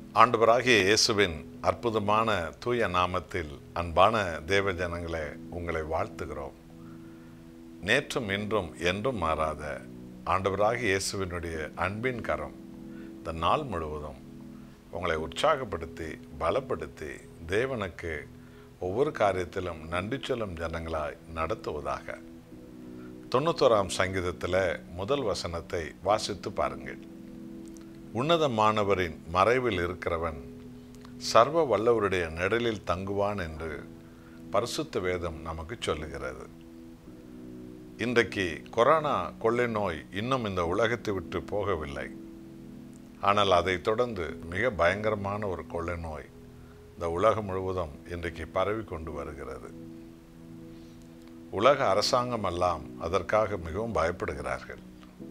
ஆண்டவராகிய இயேசுவின் அற்புதமான தூய நாமத்தில் அன்பான தேவ ஜனங்களே உங்களை வாழ்த்துகிறோம் நேற்றும் இன்றும் என்றும் மாறாத ஆண்டவராகிய இயேசுவினுடைய அன்பின் கரம் இந்த நாள் முழுவதும் உங்களை உற்சாகப்படுத்தி பலப்படுத்தி தேவனுக்கு ஒவ்வொரு காரியத்திலும் நன்றி சொல்லும் ஜனங்களாய் நடத்துவதாக தொண்ணூத்தோராம் சங்கீதத்தில் முதல் வசனத்தை வாசித்து பாருங்கள் உன்னதமானவரின் மறைவில் இருக்கிறவன் சர்வ வல்லவருடைய நிழலில் தங்குவான் என்று பரிசுத்த வேதம் நமக்கு சொல்லுகிறது இன்றைக்கு கொரோனா கொள்ளை நோய் இன்னும் இந்த உலகத்தை விட்டு போகவில்லை ஆனால் அதை தொடர்ந்து மிக பயங்கரமான ஒரு கொள்ளை நோய் இந்த உலகம் முழுவதும் இன்றைக்கு பரவி கொண்டு வருகிறது உலக அரசாங்கம் எல்லாம் அதற்காக மிகவும் பயப்படுகிறார்கள்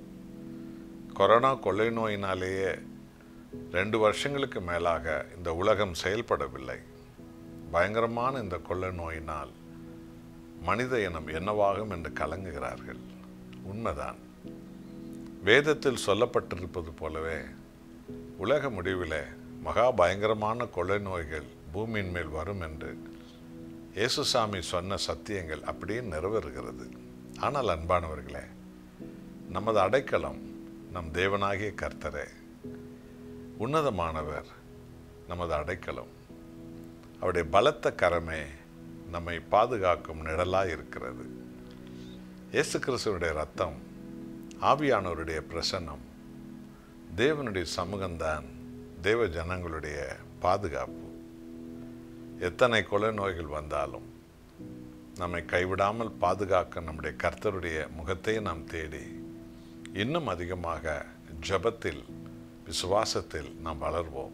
கொரோனா கொள்ளை நோயினாலேயே ரெண்டு வருஷங்களுக்கு மேலாக இந்த உலகம் செயல்படவில்லை பயங்கரமான இந்த கொள்ளை நோயினால் மனித இனம் என்னவாகும் என்று கலங்குகிறார்கள் உண்மைதான் வேதத்தில் சொல்லப்பட்டிருப்பது போலவே உலக முடிவில் மகா பயங்கரமான கொள்ளை நோய்கள் பூமியின் மேல் வரும் என்று இயேசுசாமி சொன்ன சத்தியங்கள் அப்படியே நிறைவேறுகிறது ஆனால் அன்பானவர்களே நமது அடைக்கலம் நம் தேவனாகிய கர்த்தரே உன்னதமானவர் நமது அடைக்கலம் அவருடைய பலத்த கரமே நம்மை பாதுகாக்கும் நிழலாய் இருக்கிறது இயேசு கிறிஸ்துவனுடைய ரத்தம் ஆவியானவருடைய பிரசன்னம் தேவனுடைய சமூகம்தான் தேவ ஜனங்களுடைய பாதுகாப்பு எத்தனை கொலை நோய்கள் வந்தாலும் நம்மை கைவிடாமல் பாதுகாக்க நம்முடைய கர்த்தருடைய முகத்தை நாம் தேடி இன்னும் அதிகமாக ஜபத்தில் விசுவாசத்தில் நாம் வளர்வோம்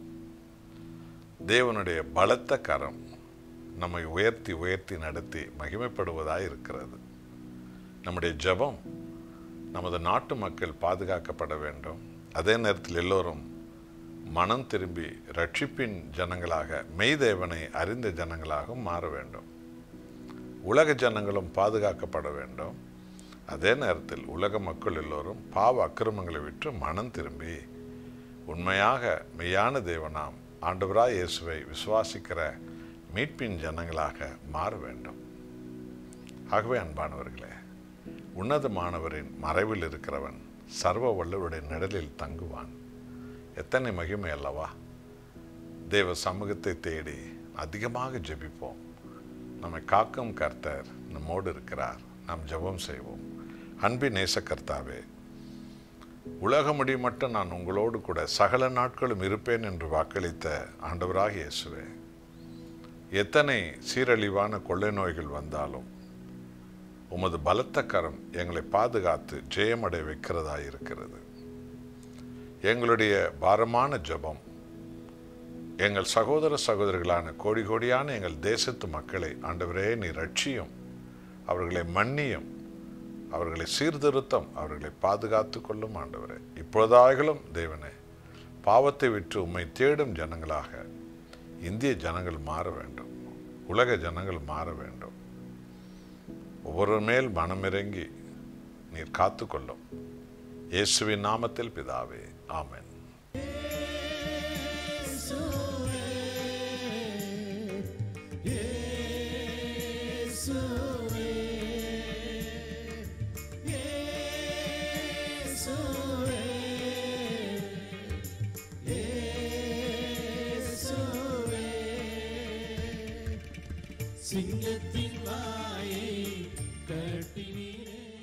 தேவனுடைய பலத்த கரம் நம்மை உயர்த்தி உயர்த்தி நடத்தி மகிமைப்படுவதாய் இருக்கிறது நம்முடைய ஜபம் நமது நாட்டு மக்கள் பாதுகாக்கப்பட வேண்டும் அதே நேரத்தில் எல்லோரும் மனம் திரும்பி ரட்சிப்பின் ஜனங்களாக மெய்தேவனை அறிந்த ஜனங்களாகவும் மாற வேண்டும் உலக ஜனங்களும் பாதுகாக்கப்பட வேண்டும் அதே நேரத்தில் உலக மக்கள் எல்லோரும் பாவ அக்கிரமங்களை விட்டு மனம் திரும்பி உண்மையாக மெய்யான தேவனாம் ஆண்டவராய் இயேசுவை விசுவாசிக்கிற மீட்பின் ஜனங்களாக மாற வேண்டும் ஆகவே அன்பானவர்களே உன்னதமானவரின் மறைவில் இருக்கிறவன் சர்வ வல்லவருடைய நிழலில் தங்குவான் எத்தனை மகிமை அல்லவா தேவ சமூகத்தை தேடி அதிகமாக ஜெபிப்போம் நம்மை காக்கும் கர்த்தர் நம்மோடு இருக்கிறார் நாம் ஜெபம் செய்வோம் அன்பின் நேச கர்த்தாவே உலக முடி மட்டும் நான் உங்களோடு கூட சகல நாட்களும் இருப்பேன் என்று வாக்களித்த ஆண்டவராக இயேசுவே எத்தனை சீரழிவான கொள்ளை நோய்கள் வந்தாலும் உமது பலத்த கரம் எங்களை பாதுகாத்து ஜெயமடை வைக்கிறதா இருக்கிறது எங்களுடைய பாரமான ஜபம் எங்கள் சகோதர சகோதரிகளான கோடி கோடியான எங்கள் தேசத்து மக்களை ஆண்டவரே நீ ரட்சியும் அவர்களை மன்னியும் அவர்களை சீர்திருத்தம் அவர்களை பாதுகாத்து கொள்ளும் ஆண்டவரே இப்பொழுதாகலும் தேவனே பாவத்தை விட்டு உம்மை தேடும் ஜனங்களாக இந்திய ஜனங்கள் மாற வேண்டும் உலக ஜனங்கள் மாற வேண்டும் ஒவ்வொரு மேல் மனமிறங்கி நீர் காத்துக்கொள்ளும் இயேசுவின் நாமத்தில் பிதாவே ஆமென் சிங்கத்தின் வாயை கட்டினீரே